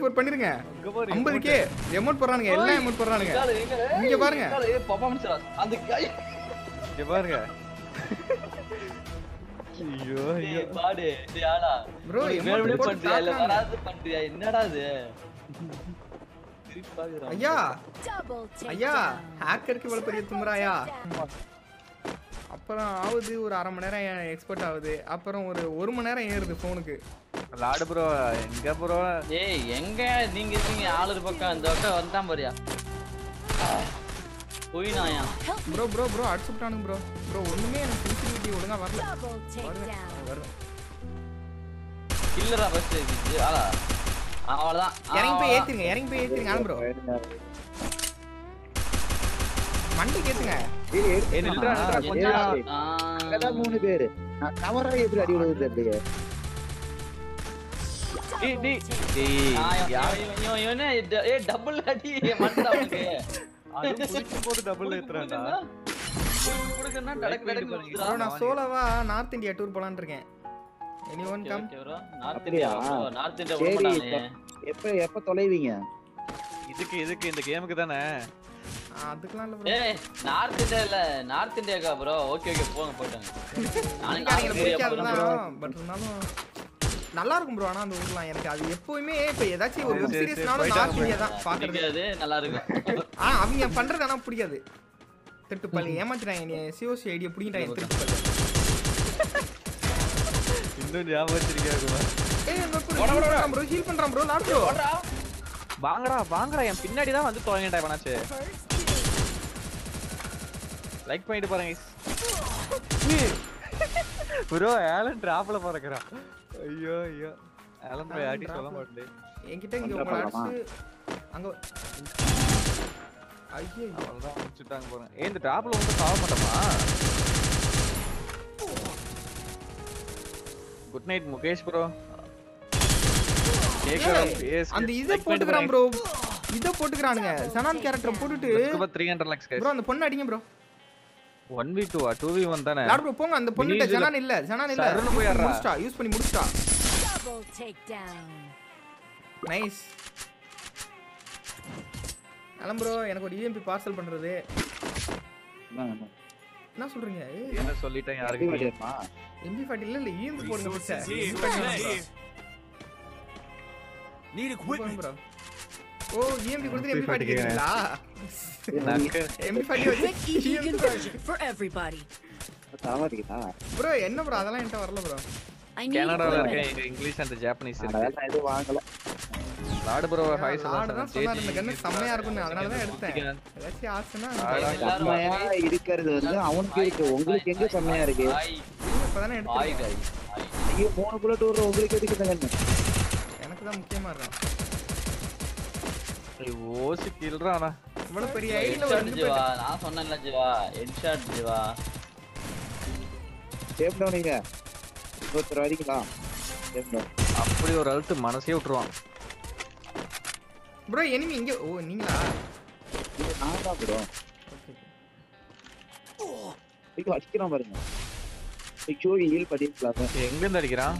Four பண்ணிருங்க இங்க பாரு, ஐம்பதுக்கே எமௌண்ட் போடுறானுங்க எல்லாம் எமௌண்ட் போடுறானுங்க எங்கால, எங்கால, ஏய், இங்க பாருங்க. எங்கால, ஏய், performance டா. அந்த கை இங்க பாருங்க ஐயோ ஐயோ ஏய், பாடு டேய் ஆளா Bro, நீ emote வேணும்னே போட்டு பண்றியா இல்ல தாக்குறாங்க. வராது பண்றியா என்னடா இது சிரிப்பா இருக்குடா. ஐயா Double ஐயா takedown. ஹேக்கருக்கு இவ்வளவு பெரிய தும்புறாயா அப்புறம் ஆகுது ஒரு அரை மணி நேரம் எக்ஸ்போர்ட் ஆகுது அப்புறம் ஒரு ஒரு மணி நேரம் ஏறுது ஃபோனுக்கு லாடு ப்ரோ எங்க ப்ரோ ஏய் எங்க நீங்க இருக்கீங்க ஆளு பக்கம் இந்த பக்கம் வந்தான் பாரியா போய் நாயா Help me. Bro bro bro அடிச்சு விட்டானுங்க ப்ரோ ப்ரோ ஒண்ணுமே எனக்கு சென்சிட்டிவிட்டி ஒழுங்கா வரல Double வருவேன் takedown. வருவேன் கில்லரா ஃபர்ஸ்ட் இது ஆளா அவ்வளவுதான் இறங்கி போய் அவ்வளவுதான். ஏத்துங்க இறங்கி போய் ஏத்துங்க ஆனா ப்ரோ மண்டைக்கு ஏத்துங்க ஏய் நில்றா நில்றா கொஞ்சம் என்னடா? ஆ. அங்கதான் மூணு பேரு நான் கவரா எப்படி அடி விழுகுது அப்படியே டேய் டேய் Double டேய் ஆ, இவன், யார் இவன், இவன், இவனே ட- ஏய் டபுள் அடி மண்டை அவனுக்கு அது குடிக்கும் போது டபுள் ஏத்துறான்டா குடுக்கணும்னா டடக்கு டடக்கு பாருங்க. ப்ரோ நான் சோலோவா நார்த் இந்தியா டூர் போலான்னு இருக்கேன் எனி ஒன் கம் நார்த் அப்படியா? இந்தியா நார்த் இந்தியா சரி, விடமாட்டானே எப்ப எப்ப தொலைவீங்க இதுக்கு இதுக்கு இந்த கேமுக்கு தானே அதுக்கெல்லாம் இல்ல ப்ரோ ஏய் நார்த் இந்தியா இல்ல நார்த் இந்தியாக்கா ப்ரோ ஓகே ஓகே போங்க போயிட்டாங்க நாளைக்கு எனக்கு நார்த் இந்தியா பிடிக்காது போறோம் bro. தான் பட் இருந்தாலும் நல்லா இருக்கும் ப்ரோ ஆனா அந்த ஊர்லாம் எனக்கு அது எப்பவுமே இப்ப ஏதாச்சும் ஒரு சரி, வெப் சரி, சீரிஸ்னாலும் போயிட்டாங்க நார்த் இந்தியா தான் பாக்குறது பிடிக்காது நல்லா இருக்கும் ஆ அவங்க பண்றது ஆனா பிடிக்காது திட்டு பள்ளி ஏமாத்திட்டாங்க நீ சிஓசி ஐடியா பிடிக்கிட்டாங்க திட்டு பள்ளி இன்னும் ஞாபகம் வச்சிருக்கியா ஏய் இந்த ஹீல் பண்றான் ப்ரோ ஹீல் பண்றான் ப்ரோ லாட் ப்ரோ வாங்கடா வாங்கடா என் பின்னாடி தான் வந்து துவங்கிட்டா இவனாச்சு லைக் பண்ணிட்டு பாருங்க ப்ரோ ஆலன் டிராப்ல பறக்குறான் ஐயோ ஐயோ ஆலன் ப்ரோ யாட்டி சொல்ல மாட்டேன் என்கிட்ட இங்க பண்ற உங்களை படமா? அடிச்சு அங்க ஐயோ அவ்வளவுதான் முடிச்சுட்டாங்க போறேன் ஏய் இந்த டிராப்ல வந்து சாவ மாட்டோமா குட் நைட் முகேஷ் ப்ரோ கேக்குறோம் பேஸ் அந்த இதை போட்டுக்கிறான் ப்ரோ இதை போட்டுக்கிறானுங்க சனான் கேரக்டர் போட்டுட்டு த்ரீ ஹண்ட்ரட் லேக்ஸ் ப்ரோ அந்த பொண்ணு அடிங்க bro one v two two v one தானே லாட் ப்ரோ போங்க அந்த பொண்ணுட்ட Release ஜனான் இல்ல ஜனான் இல்ல சருன்னு போய் ஆடுறா. முடிச்சிட்டா யூஸ் பண்ணி முடிச்சிட்டா Double takedown. Nice Alam bro எனக்கு ஒரு இஎம்பி பார்சல் பண்றது என்ன சொல்றீங்க என்ன சொல்லிட்டேன் எப்படி யாருக்கு மாட்டிருப்பா? எம்பி ஃபார்ட்டி இல்ல இல்ல இஎம்பி போடுங்க பிடிச்ச Need equipment. ப்ரோ ஓ இஎம்பி கொடுத்து எம்பி ஃபார்ட்டி கேக்குறீங்களா நக்கு MP forty Quick easy conversion for everybody. சாவடிக்குதா? ப்ரோ என்ன ப்ரோ அதெல்லாம் என்கிட்ட வரல ப்ரோ I need கனடால equipment. இருக்கேன் இங்க இங்கிலீஷ் அண்ட் ஜாப்பனீஸ் அதனால இருக்கு நான் எதுவும் வாங்கல. லாடு ப்ரோ ஹாய் லாடு தான் சொன்னாரு இந்த கன்னு செம்மையா இருக்கும்னு அதனால தான் எடுத்தேன் ஏதாச்சும் ஆசைன்னா எல்லாரும் செம்மையா இருக்கிறது வந்து அவனுக்கு இருக்கு உங்களுக்கு எங்க செம்மையா இருக்கு ஆய் இப்பதானே ஆய் எடுத்தேன் காய் ஐயோ மூணு புல்லட் விடுற உங்களுக்கு எதுக்கு இந்த கண்ணு எனக்கு தான் முக்கியமா இருக்கும் ஓசி கில்றானா இவ்வளவு பெரிய ஐடியில ஒரு ஹெட்ஷாட் ரெண்டு ஜீவா பேர் நான் சொன்னேன்ல ஜீவா ஹெட்ஷாட் ஜீவா சேஃப் டவுனிங்க ஒருத்தர் வரீங்களா சேஃப் டவுன் அப்படி ஒரு அழுத்து மனசே விட்டுருவான் ப்ரோ எனிமி இங்க ஓ நீங்களா இது நான் தான் ப்ரோ ஐயோ அடிக்கிறான் பாருங்க ஐயோ ஹீல் பண்ணிருக்கலாம் எங்க இருந்து அடிக்கிறான்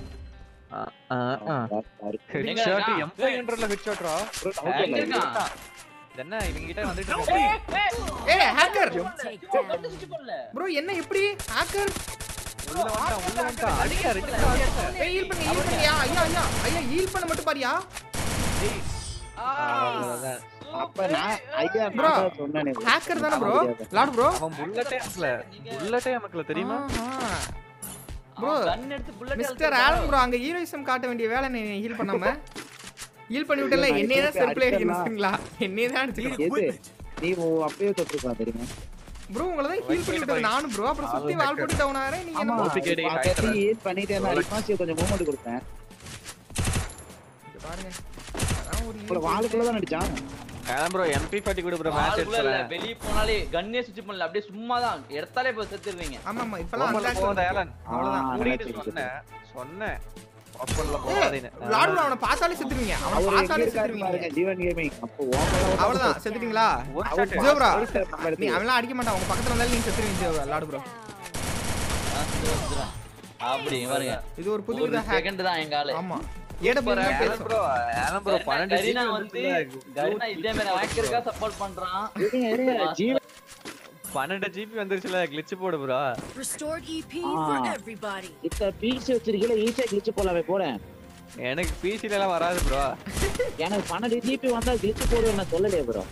ஹெட் ஷாட் எம்பை ஹண்ட்ரட்ல ஹெட் ஷாட்ரா எங்க இருக்கான்? என்ன இவங்க கிட்ட வந்துட்டு இருக்கான் ஏய் ஹேக்கர் Takedown. ப்ரோ என்ன எப்படி ஹேக்கர் உள்ள வந்துட்டான் உள்ள வந்துட்டான் அடிக்க ரெண்டு பேரும் அடிக்க. ஏய் ஹீல் பண்ணுங்க ஹீல் பண்ணுங்க ஐயா ஐயா ஐயா ஹீல் பண்ண மட்டும் பாரியா அவ்வளவுதான். அப்ப நான் ஐயா Bro, நான் தான் சொன்னேனே ஹேக்கர் தானே ப்ரோ லாட் ப்ரோ அவன் புல்லட்டே அமக்கல புல்லட்டே அமக்கல தெரியுமா ப்ரோ கன் எடுத்து புல்லட் மிஸ்டர் ஆலம் ப்ரோ அங்க ஹீரோயிசம் காட்ட வேண்டிய வேலை நீ ஹீல் பண்ணாம ஹீல் பண்ணி விட்டல என்னையே தான் செல்ஃப்ல அடிக்கிறீங்களா என்னையே தான் அடிச்சுக்கணும் எது நீ உ- அப்பயே தொட்டிருக்கலாம் தெரியுமா ப்ரோ உங்களை தான் ஹீல் பண்ணி விட்டது நானும் ப்ரோ அப்புறம் சுத்தி வால் போட்டு டவுன் ஆறேன் நீங்க ஆமா என்ன OPK டேய், அப்படி ஹீல் பண்ணிட்டே இருந்தா அடிப்பான் சரி கொஞ்சம் மூவ்மெண்ட் கொடுத்தேன் இங்க பாருங்க அதான் ஒரு அப்புறம் வாளுக்குள்ள தான் அடிச்சான் ஆலம் ப்ரோ எம்பி ஃபார்ட்டி கூட ப்ரோ மேட்ச் ஆளுக்குள்ள இல்ல எடுத்துறேன் வெளிய போனாலே கன்னே சுவிட்ச் பண்ணல அப்படியே சும்மா தான் எடுத்தாலே போய் செத்துருவீங்க ஆமா ஆமா இப்பலாம் ஓப்பன்ல அட்டாக் போகாத ஆலன் அவ்வளவுதான் ஆ, மூடிட்டு நல்லா சொன்னேன் சொன்னேன் ஓப்பன்ல போகாதீன்னு லாடு அவனை பாசாலே செத்துருவீங்க அவனை அவர் எங்க பாசாலே இருக்காரு செத்துருவீங்க பாருங்க ஜீவன் கேமிங் அப்போ ஓப்பன்ல அவ்வளவுதான் செத்துட்டீங்களா ஒரு அவர் shot. ஜோ ப்ரோ ஒரு step நம்ம நீ எடுத்து அவன்லாம் அடிக்க மாட்டான் உங்க பக்கத்துல வந்தாலும் நீங்க செத்துருவீங்க ஜோ லாடு ப்ரோ ஆ, செத்துரும், செத்துரும். அப்படி பாருங்க இது ஒரு புது ஒரு வித ஹேக் செகண்ட் தான் எங்க ஆளு ஆமா ஏடபிள்யூ Super, ஆலன் பேசும் ப்ரோ ஆலன் ப்ரோ பன்னெண்டு கரீனா ஜிபி வந்து வந்து கரீனா இதே மாதிரி ஹேக்கருக்கா சப்போர்ட் பண்றான் இருங்க, இருங்க, ஜீவ பன்னெண்டு ஜிபி வந்துருச்சுல கிளிச் போடு bro Restored EP Ah. for everybody. இத்த பீஸ் வச்சிருக்கீல ஈஸியா கிழிச்சு போலாமே போறேன் எனக்கு பிசில எல்லாம் வராது ப்ரோ எனக்கு பன்னெண்டு ஜிபி வந்தா கிழிச்சு போடுவேன் நான் சொல்லலையே ப்ரோ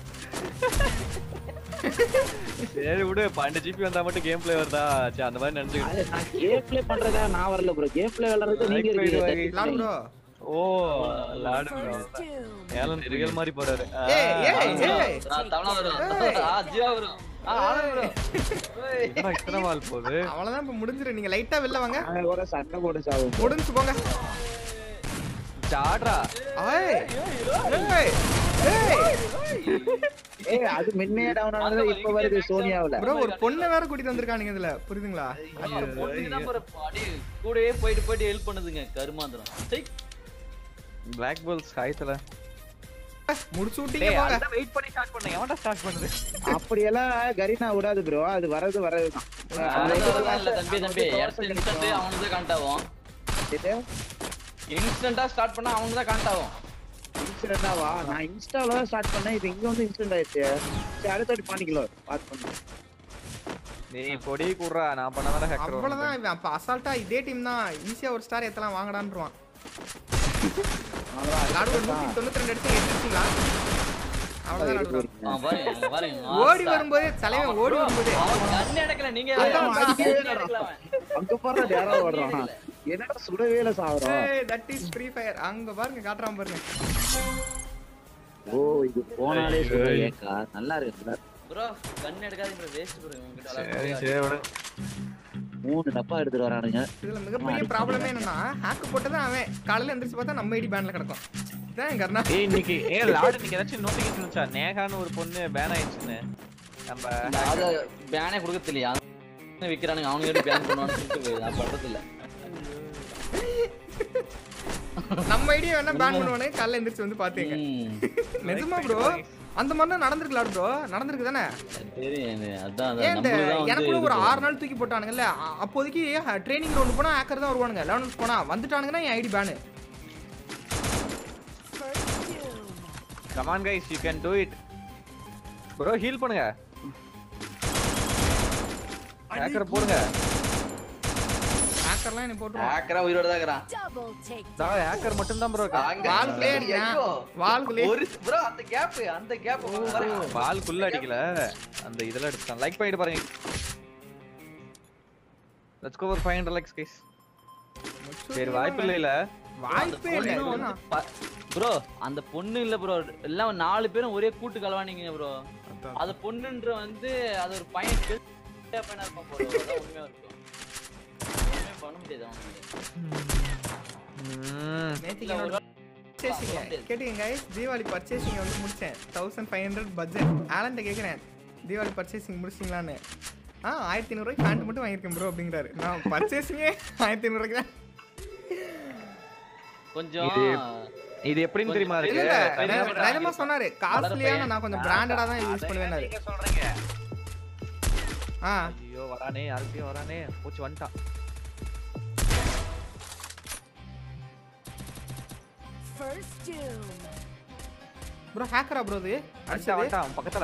சரி விடு பன்னெண்டு ஜிபி வந்தா மட்டும் கேம் பிளே வருதா சரி அந்த மாதிரி நினைச்சுக்கிட்டு அது நான் கேம் பிளே பண்றதா நான் வரல ப்ரோ கேம் பிளே விளையாடுறது நீங்க Like இருக்கீங்க பண்ணிடுவாங்க. லாடு ப்ரோ ஓ லாடு ப்ரோ First doom. ஏலன் ரியல் மாதிரி போறாரு ஏய் ஏய் ஏய் ஆ, தமிழா வரும் ஏய். ஆ ஜிவா வரும் ஆ ஆனந்த் bro. ஏய். என்ன இத்தனை வால் போகுது அவ்வளவுதான் இப்ப முடிஞ்சிரு நீங்க லைட்டா வெளில வாங்க நான் கூட சண்டை போட்டு சாவும் முடிஞ்சு போங்க சாட்ரா ஏய் ஏய் ஏய் ஏய் அது முன்னே டவுன் ஆனது இப்ப வருது சோனியாவுல ப்ரோ ஒரு பொண்ணை வேற கூட்டிட்டு வந்திருக்கானுங்க இதுல புரியுதுங்களா அந்த பொண்ணுங்க தான் bro அப்படியே கூடவே போயிட்டு போயிட்டு ஹெல்ப் பண்ணுதுங்க கருமாந்திரம் சை. பிளாக் பால்ஸ் ஹாய்த்தல முடிச்சு விட்டீங்க டேய் போங்க அதான் வெயிட் பண்ணி ஸ்டார்ட் பண்ணேன் எவன்டா ஸ்டார்ட் பண்ணுது அப்படியெல்லாம் கரீனா விடாது ப்ரோ அது வரது வரதுதான் அதெல்லாம் இல்ல தம்பி தம்பி இன்ஸ்டன்ட் அவனுக்கு தான் கனெக்ட் ஆகும் இது இன்ஸ்டன்டா ஸ்டார்ட் பண்ணா அவனுக்கு தான் கனெக்ட் ஆகும் இன்சிடென்டாவா நான் இன்ஸ்டால தான் ஸ்டார்ட் பண்ணேன் இது இங்க வந்து இன்சிடென்ட் ஆயிடுச்சு சரி அடுத்த வாட்டி பண்ணிக்கலாம் பாத்து பண்ணு டேய் பொடி குடுறா நான் பண்ணதானே ஹேக்கர் அவ்வளவுதான் இவன் அப்ப அசால்ட்டா இதே டீம் தான் ஈஸியா ஒரு ஸ்டார் எத்தலாம் வாங்கடான்றான் அவ்வளவுதான், லாடு ஒரு அதுக்கப்புறம் நூத்தி தொண்ணூத்தி ரெண்டு எடுத்து எடுத்துங்களா அவ்வளவுதான் லாடு bro. ஆ, பாருங்க அங்க பாருங்க ஓடி வரும்போதே தலைவன் ஓடி வரும்போதே அவன் கண்ணு எடுக்கல நீங்க அதான் அவன் அடிக்கவே கண்ணு இல்லடா. எடுக்கல அவன். அங்க பாரு யாரோ ஓடுறான் என்னடா சுடவே இல்ல சாவறோம் தட் இஸ் ஃப்ரீ ஃபயர் அங்க பாருங்க காட்டுறான் பாருங்க ஓ இது போனாலே சுட ஏக்கா நல்லா இருக்கு நல்லா இருக்கு. bro கண்ணு எடுக்காதீங்க வேஸ்ட் bro இவன்கிட்ட சரி விளையாடுறது. சரி விடு மூணு டப்பா எடுத்துட்டு வரானுங்க இதுல மிகப்பெரிய ப்ராப்ளமே என்னன்னா ஹேக் போட்டதான் அவன் காலையில எந்திரிச்சு பார்த்தா நம்ம ஐடி பேன்ல கிடக்கும் இதான் கர்ணா ஏய் இன்னைக்கு ஏ லார்ட் இன்னைக்கு ஏதாச்சும் நோட்டிஃபிகேஷன் வந்துச்சா நேகான்னு ஒரு பொண்ணு பேன் ஆயிடுச்சுன்னு நம்ம அத பேனே கொடுக்க தெரியல விக்கிறானுங்க அவங்க எப்படி பேன் பண்ணுவான்னு சொல்லிட்டு நான் பண்றது இல்ல நம்ம ஐடியா வேணா பேன் பண்ணுவானே காலைல எந்திரிச்சு வந்து பாத்தீங்க ம். நிஜமா ப்ரோ அந்த மாதிரி தான் நடந்திருக்கலாம் ப்ரோ நடந்திருக்கு தானே தெரியும் எனக்கு. அதான் ஏன் அதான் இந்த நம்மளுக்கு தான் எனக்கு வந்து கூட ஒரு இது ஆறு நாள் தூக்கி போட்டானுங்கல்ல அ- அப்போதைக்கு ட்ரைனிங் ரவுண்ட் போனா ஹேக்கர் தான் வருவானுங்க லெவன்ஸ் போனா வந்துட்டானுங்கன்னா என் ID ban First doom. Come on guys you can do it bro heal பண்ணுங்க ஹேக்கர் போடுங்க ஹேக்கர்லாம் என்ன போட்டுருவான் ஆக்கரா உயிரோட தான் இருக்கிறான் Double takedown. டா ஹேக்கர் மட்டும் தான் ப்ரோ வால்குள்ளே அடிக்கிறான் வால்குள்ளே ஒரு bro அந்த கேப் அந்த கேப் பால்குள்ள அடிக்கல அந்த இதெல்லாம் அடிச்சான் லைக் பண்ணிட்டு பாருங்க let's go for 500 likes guys சரி வாய்ப்பு இல்ல இல்ல வாய்ப்பே இல்லை இதுனா. ப்ரோ அந்த பொண்ணு இல்ல ப்ரோ எல்லாம் நாலு பேரும் ஒரே கூட்டு கலவானீங்க ப்ரோ அது பொண்ணுன்ற வந்து அது ஒரு பையன் பெரிய பையனா இருப்பான் bro. அதான் உண்மையா இருக்கும் ஒண்ணுமே பண்ண முடியாது அவனுக்கு ம், நேத்திக்கு என்னோட purchasing கேட்டுங்க guys தீபாவளி பர்ச்சேசிங் வந்து முடிச்சேன் தௌசண்ட் ஃபைவ் ஹண்ட்ரட் பட்ஜெட் ஆலண்ட கேட்குறேன் தீபாவளி பர்ச்சேசிங் முடிச்சிங்களான்னு ஆ ஆயிரத்தி ஐநூறுரூவாய்க்கு பேண்ட் மட்டும் வாங்கியிருக்கேன் ப்ரோ அப்படிங்கிறாரு நான் பர்ச்சேசிங்கே ஆயிரத்தி ஐநூறுரூவாய்க்கு தான் கொஞ்சம் இது எப்படின்னு தெரியுமா இல்ல இருக்கு இல்ல தனியா நிஜ- நிஜமா சொன்னாரு காஸ்ட்லியான நான் கொஞ்சம் பிராண்டடா தான் யூஸ் பண்ணுவேன் நீங்க சொல்றீங்க ஆ ஐயோ வரானே யாருக்கையும் வரானே போச்சு வந்துட்டான் First doom. ப்ரோ ஹேக்கரா ப்ரோ இது வந்துட்டான் அடிச்சது வந்துட்டான் அவன் பக்கத்துல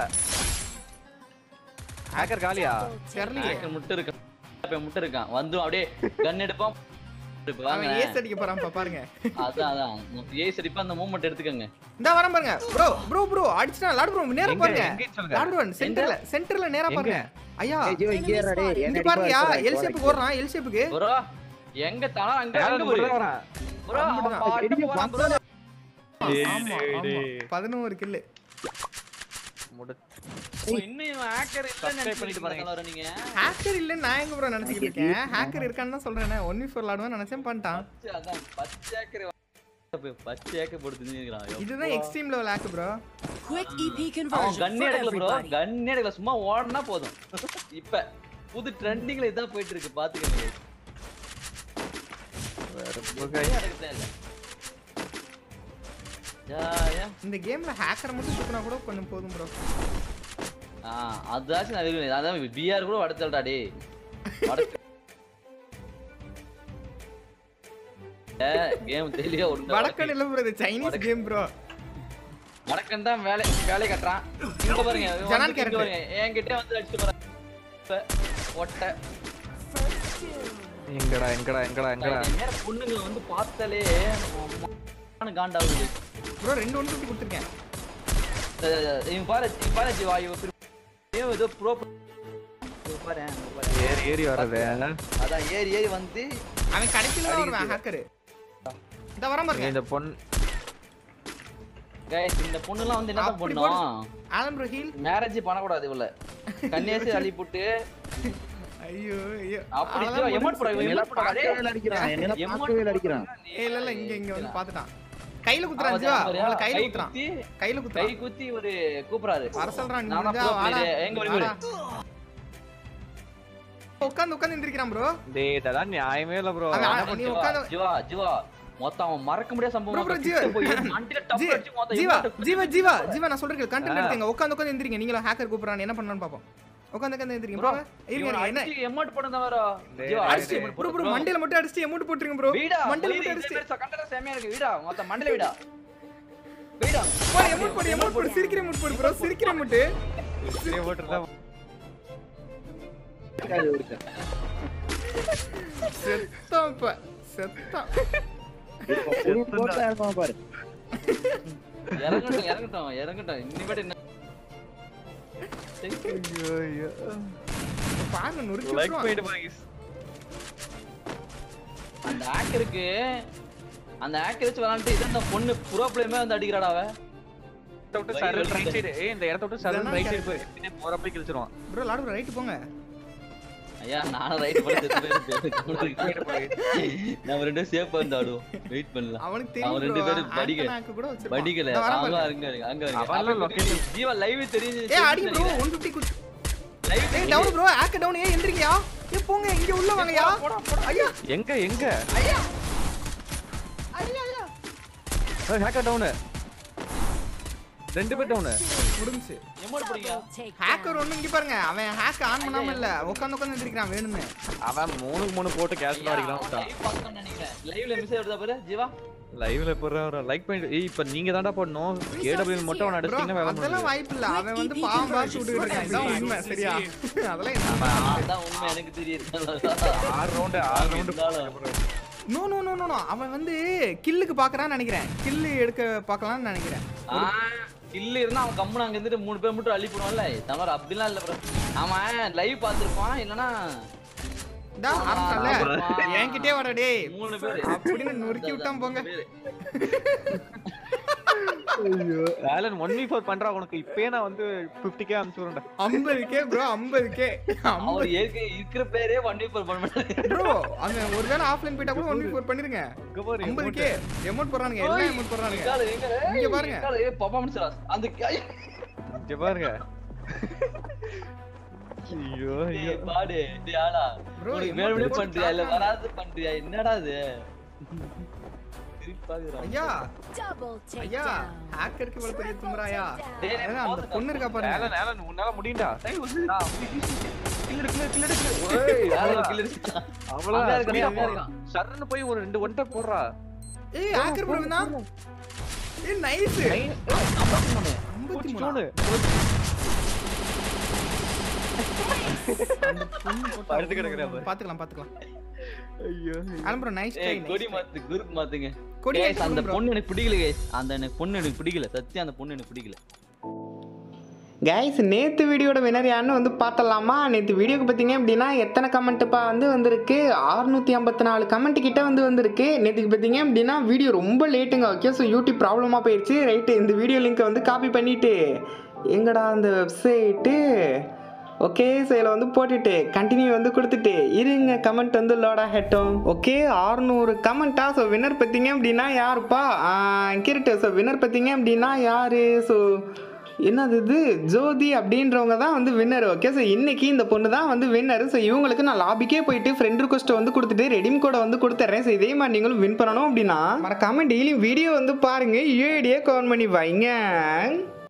ஹேக்கர் காலியா Double தெரியலையே ஆக்கர் முட்டை இருக்கான் அப்ப முட்டை இருக்கான் வந்து அப்படியே கன் எடுப்பான் இப்ப வாங்க அவன் ஏஸ் அடிக்க போறான் பாருங்க அதான் அதான் ஏஸ் அடிப்பா அந்த மூமெண்ட் எடுத்துக்கங்க இந்த வரேன் பாருங்க ப்ரோ ப்ரோ ப்ரோ அடிச்சிட்டா லாடு ப்ரோ நேரா எங்க- பாருங்க எங்கன்னு சொல்லுங்க. லாடு ப்ரோ சென்டர்ல சென்டர்ல நேரா எங்க? பாருங்க ஐயா ஏய் ஜீவா இங்கே இருடா டேய் இங்க என்ன பாருங்கயா எல் ஷேப்புக்கு ஓடுறான் எல் ஷேப்புக்கு ப்ரோ எங்க தலா அங்க யாரும் அங்க உள்ள போய் வரான். ப்ரோ அவன் அம்புட்டுதான். பாட்டுக்கு போறான் bro. டேய், ஆமா டேய், ஆமா டேய். பதினோரு கில்லு முடு- bro, இன்னும் இவன் hacker இல்லைன்னு Subscribe நினைச்சிட்டு பண்ணிட்டு பாருங்க. இருக்காங்களா நீங்க ஹேக்கர் இல்லன்னு நான் எங்க ப்ரோ நினைச்சிட்டு இருக்கேன் ஹேக்கர் இருக்கான்னு தான் சொல்றேன் ஒன்லி ஃபோர் லாடுவேன் நினைச்சேன் பண்ணிட்டான் பச்சை, அதான் பச்சை hacker போய் பச்சை hacker போட்டு திணிக்கிறான். இதுதான் extreme level hack bro Quick EP அவன் conversion கண்ணே for எடுக்கல ப்ரோ everybody. கண்ணே எடுக்கல சும்மா ஓடனா போதும் இப்ப புது ட்ரெண்டிங்ல இதான் போயிட்டு இருக்கு பாத்துக்கங்க வெறுப்பு guys. நடக்குதே இல்ல ஜாயா இந்த கேம்ல ஹேக்கர் மட்டும் சுத்தினா கூட கொஞ்சம் போதும் ப்ரோ ஆ அதாச்சும் நான் விரும்புறேன் அதான் பிஆர் கூட வடச்சல்டா டேய் வடக்கு கேம் தெரியல ஒண்ணு வடக்கன் இல்ல ப்ரோ இது சைனீஸ் கேம் ப்ரோ வடக்கன் தான் வேலை வேலை கட்டுறான் இங்க பாருங்க இவன் ஜனான் வந்து இங்க character. பாருங்க என்கிட்ட வந்து அடிச்சு பாருங்க ஒட்டை First doom. எங்கடா எங்கடா எங்கடா எங்கடா இந்த நேரம் பொண்ணுங்க வந்து பார்த்தாலே அம்மா, காண்டாகுது ப்ரோ ரெண்டு ஒன் ஃபிஃப்டி கொடுத்துருக்கேன் அஹ் இவன் பாரு இவன் பாரு ஜீவா இவன் பிரி- இவன் ஏதோ ப்ரோ பாரு இங்க பாரு. ஏறி ஏறி வர்றது அதான் ஏறி ஏறி வந்து அவன் கடைசியில தான் வருவான் ஹேக்கர் இந்த வராம பாருங்க இந்த பொன் கைஸ் இந்த பொண்ணுலாம் வந்து என்ன அப்படி பண்ணும் ஆலம் ப்ரோ ஹீல் மேரேஜ் பண்ணக்கூடாது இவள கன்னியாசி அள்ளி போட்டு ஐயோ ஐயோ அப்படி அதெல்லாம் எமௌண்ட் போட முடிஞ்சுச்சு. என்னெல்லாம் பார்க்கவே அடிக்கிறான் என்னெல்லாம் பார்க்கவே அடிக்கிறான் ஏய், இல்ல இல்ல இங்க இங்க வந்து பாத்துட்டான் கையில குத்துறான் அவன் ஜீவா பாரு, உங்களை கையில கை குத்துறான் குத்தி கையில கை குத்துறான் குத்தி ஒரு கூப்பிடுறாரு வர சொல்றான் நீ நானா முடிஞ்சா pro வாடா player. எங்க வருவீரு? உட்காந்து உட்காந்து எந்திரிக்கிறான் ப்ரோ டேய் இதெல்லாம் நியாயமே இல்ல ப்ரோ அவன் என்ன நீ ஜீவா, உட்காந்து ஜீவா ஜீவா மொத்தம் அவன் மறக்க முடியாத Bro, சம்பவம் bro, அவன் ஜீவா. கிட்ட போய் மண்டையில டப்பு ஜீ- அடிச்சு மொத்தம் ஜீவா emote ஜீவா ஜீவா ஜீவா நான் சொல்றேன் கண்டென்ட் ஆ. எடுத்துங்க உட்காந்து உட்காந்து எந்திரிங்க நீங்களும் ஹேக்கர் கூப்பிடுறான் என்ன பண்ணலாம்னு பாப்போம் உட்காந்து உட்காந்து எந்திரிங்க ப்ரோ இருங்க இவன் இருங்க, என்ன அடிச்சு emote போடுறதா வர. டேய், ஜீவா, டேய், அடிச்சு டேய். emote ப்ரோ போடு, ப்ரோ bro. மண்டையில மட்டும் அடிச்சு அமௌண்ட் போட்டுருங்க ப்ரோ வீடா, மண்டையில வயிறு மட்டும் இதே அடிச்சு மாதிரி content செமையா இருக்கு. வீடா, மொத்தம் மண்டையில வீடா. வீடா. போடு அமௌண்ட் போடு அமௌண்ட் போடு சிரிக்கிற அமௌண்ட் போடு ப்ரோ சிரிக்கிற அமௌண்ட் இப்படியே போட்டுருந்தா செத்தான் இப்ப செத்தான் ஒரு போட்டா இருப்பான் பாரு இறங்கட்டும், இறங்கட்டும், இறங்கட்டும். இனிமேட்டு என்ன? சரி. ஐயோ ஐயோ பாருங்க நொறுக்கி லைக் விட்டுருவான். பண்ணிட்டு பாருங்க அந்த hacker-க்கு, அந்த hacker வச்சு விளையாண்டுட்டு இது அந்த பொண்ணு pro player மாதிரி வந்து அடிக்கிறாடா அவ. இடத்த விட்டு சரல் ரைட் சைடு ஏய் இந்த இடத்த விட்டு சரல் இதெல்லாம் ரைட் சைடு போய் பின்னே போறப்ப கிழிச்சிருவான் ப்ரோ லாடு ப்ரோ ரைட் போங்க ஐயா, நானும் right பண்ண செத்து போயிருப்பேன். நம்ம ரெண்டு பேரும் safe ஆ இருந்து ஆடுவோம். Wait பண்ணலாம். அவனுக்கு தெரியும் அவன் ரெண்டு bro. பேரும் படிக்க- ஆண்டனாக்கு கூட வச்சிருப்பான். படிக்கல இதோ வரான் அவங்க பாருங்க. அங்க இருங்க, அங்க இருங்க. அவன்லாம் அப்ப location. ஜீவா live தெரிஞ்சு ஏய் அடி ப்ரோ 150 குத்து live ஏய் தெரிஞ்சு- டவுன் ப்ரோ ஆக்க டவுன் ஏய் எந்திரிங்கயா ஏய் போங்க இங்க உள்ள வாங்கயா ஐயா எங்க எங்க ஹேக்கர் டவுன் ரெண்டு பேர் டவுன் முடிஞ்சு emote பிடிங்க. Double takedown. ஹேக்கர் ஒண்ணு இங்க பாருங்க அவன் ஹேக் ஆன் பண்ணாம இல்ல உட்கார்ந்து உட்கார்ந்து எந்திரிக்கிறான் வேணுமே அவன் மூணுக்கு மூணு போட்டு கேஷ் ஐயா, அடிக்கலாம் அவன் விட்டான் live பார்க்கணும்னு நினைக்கிறேன். live ல message வருதா பாரு, ஜீவா? லைவ்ல போற லைக் பண்ணிட்டு ஏய் இப்ப நீங்க தான்டா போடணும் கேடபிள்யூ மட்டும் அவன் ப்ரோ அடிச்சிட்டீங்கன்னா வேலை அதெல்லாம் முடியும் வாய்ப்பு இல்ல அவன் வந்து பாவம் பார்த்து விட்டுட்டு இருக்கான் இதான் உண்மை சரியா அதெல்லாம் என்ன அதான் உண்மை எனக்கு தெரியுது. ஆறு ரவுண்ட் ஆறு ரவுண்ட் இருந்தாலும். No no no no no அவன் வந்து கில்லுக்கு பாக்குறான்னு நினைக்கிறேன் கில்லு எடுக்க பார்க்கலாம்னு நினைக்கிறேன் ஆ, kill இருந்தா அவன் கம்முனு அங்க இருந்துட்டு மூணு பேர் மட்டும் அள்ளி போடுவான்ல தவிர அப்படிலாம் இல்ல bro. அவன் live பார்த்திருப்பான் இல்லனா டா ஆரம்பிச்சான்ல என்கிட்டே வாடா டேய் மூணு பேர் அப்படின்னு நொறுக்கி விட்டான் போங்க ஐயோ ஆலன் 1v4 பண்றா உனக்கு இப்பயே நான் வந்து 50k அனுப்பிச்சுறேன்டா 50k ப்ரோ 50k அவர் ஏற்க இருக்கிற பேரே ஒன் வீக் பண்ண மாட்டாரு ப்ரோ அவன் ஒருவேளை ஆஃப்லைன் போயிட்டா கூட 1v4 பண்ணிருங்க இங்க பாரு 50k எமௌண்ட் போடுறானுங்க எல்லாம் எமௌண்ட் போடுறானுங்க எங்கால, எங்கால? இங்க பாருங்க. எங்கால? ஏய், performance டா. அந்த ஐ, இங்க பாருங்க ஐயோ ஐயோ ஏய், பாடு டேய் ஆளா Bro, உனக்கு emote வேணும்னே போட்டு பண்றியா இல்ல காட்டுறாங்க. வராது பண்றியா என்னடா இது சிரிப்பா இருக்குடா. ஐயா Double ஐயா takedown. ஹேக்கருக்கு இவ்வளவு பெரிய தும்புறாயா டேய், ஏன்னா அந்த பொண்ணு இருக்கா பாருங்க ஆலன் ஆலன் உன்னால முடியும்டா டேய், வந்து கில் இருக்கு, கில் இருக்கு. ஓய் ஆளு kill இருக்கு. அவ்வளவு அங்க இருக்கான், speed ஆ அங்க போ. இருக்கான். சர்ன்னு போய் ஒரு ரெண்டு ஒன்றை போடுறா ஏய் ஹேக்கர் ப்ரோ தான் ஏய் நைஸ் ஐம்பத்தி மூணு. 53 மூணு படுத்து கிடக்குறா பாரு. பாத்துக்கலாம் பாத்துக்கலாம் ஐயோ ஆலம் ப்ரோ நைஸ் ட்ரை ஏய், கொடி மாத்து group மாத்துங்க கொடி Guys, எடுத்து அந்த bro. பொண்ணு எனக்கு பிடிக்கல guys. அந்த எனக்கு பொண்ணு எனக்கு பிடிக்கல சத்தியம் அந்த பொண்ணு எனக்கு பிடிக்கல கைஸ் நேற்று வீடியோட வினர் யாருன்னு வந்து பார்த்தலாமா நேற்று வீடியோக்கு பார்த்தீங்க அப்படின்னா எத்தனை கமெண்ட்டுப்பா வந்து வந்திருக்கு அறுநூற்றி ஐம்பத்தி நாலு கமெண்ட் கிட்ட வந்து வந்திருக்கு நேற்றுக்கு பார்த்தீங்க அப்படின்னா வீடியோ ரொம்ப லேட்டுங்க ஓகே ஸோ யூடியூப் ப்ராப்ளமாக போயிடுச்சு ரைட்டு இந்த வீடியோ லிங்க்கை வந்து காப்பி பண்ணிவிட்டு எங்கடா அந்த வெப்சைட்டு ஓகே ஸோ இதில் வந்து போட்டுட்டு கண்டினியூ வந்து கொடுத்துட்டு இருங்க கமெண்ட் வந்து லோட் ஆகட்டும் ஓகே ஆறுநூறு கமெண்ட்டா ஸோ வின்னர் பார்த்தீங்க அப்படின்னா யாருப்பா கிரிட்டு ஸோ வின்னர் பார்த்தீங்க அப்படின்னா யார் ஸோ என்னது இது ஜோதி அப்படின்றவங்க தான் வந்து வின்னர் ஓகே ஸோ இன்னைக்கு இந்த பொண்ணு தான் வந்து வின்னர் ஸோ இவங்களுக்கு நான் லாபிக்கே போயிட்டு ஃப்ரெண்ட் ரிக்வஸ்ட்டை வந்து கொடுத்துட்டு ரெடிம் கோடை வந்து கொடுத்துட்றேன் ஸோ இதே மாதிரி நீங்களும் வின் பண்ணணும் அப்படின்னா மறக்காம டெய்லியும் வீடியோ வந்து பாருங்க யூஐடியே கவர் பண்ணி வைங்க